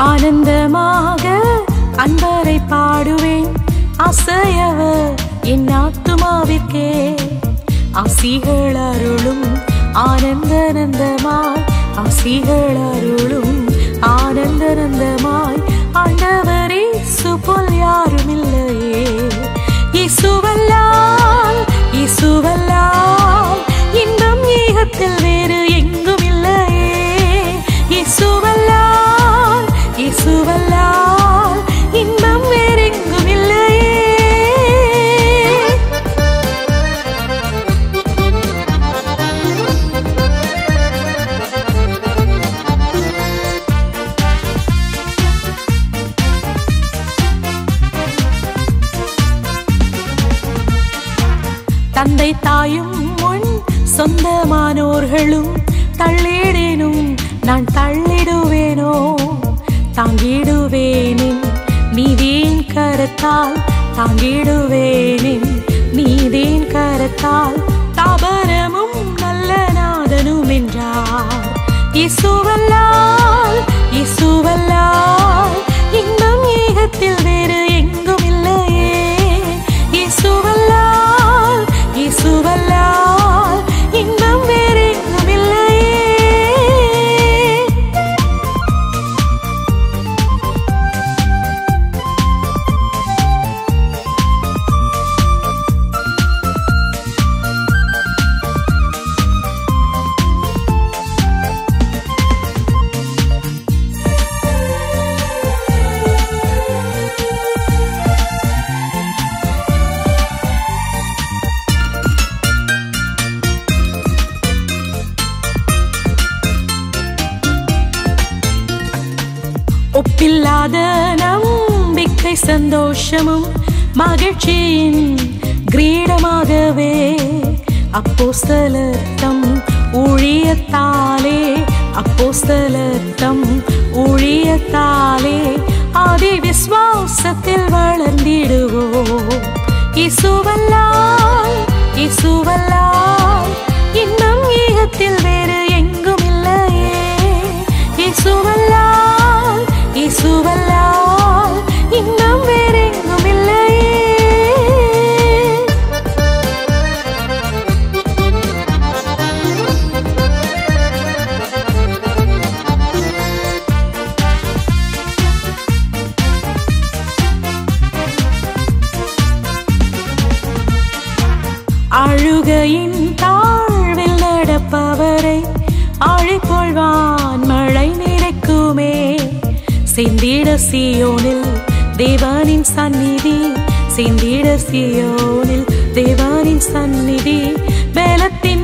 ஆனந்தமாக அன்பரை பாடுவேன் அசையவர் என் ஆத்துமாவிற்கே ஆசிகள் அருளும் ஆனந்தனந்தமாய் ஆசிகள் அருளும் ஆனந்தனந்தமாய் ஆண்டவரே சுபோல் யாரும் இல்லையே இசுவல்லால் இசுவல்லால் இன்பம் ஏகத்தில் வேறு எங்கும் இல்லையே இசுவல்லால் இசுவல்லால் இன்பம் வேறெங்கும் இல்லையே தந்தை தாயும் முன் சொந்தமானோர்களும் தள்ளிடேனும் நான் தள்ளிடுவேனோ தாங்கிடுவேனின் நீதேன் கரத்தால் தாங்கிடுவேனின் நீதேன் கரத்தால் தாபரமும் நல்ல நாதனும் என்றார் இசுவல்லால் இசுவல்லால் இன்பம் ஏகத்தில் வேறு எங்கும் இல்லையே இசுவல்லால் இசுவல்லால் இன்பம் வேறு எங்கும் இல்லையே ஒப்பில்லாத நம்பிக்கை சந்தோஷமும் மகிழ்ச்சியின் கிரீடமாகவே அப்போஸ்தலத்தம் ஊழியத்தாலே அப்போஸ்தலத்தம் ஊழியத்தாலே ஆதி விசுவாசத்தில் வளர்ந்திடுவோம் இசுவல்லால் இசுவல்லால் இன்னும் ஈகத்தில் வேறு எங்கும் இல்லையே இசுவல்லால் இசுவல்லால் இன்னும் வேறெங்கும் இல்லையே அழுகையின் தாழ்வில் நடப்பவரை ஆழிப்பொழ்வான் மழை நிறைக்குமே செந்திட சியோனில் தேவனின் சந்நிதி செந்திட சியோனில் தேவனின் சந்நிதி பலத்தின்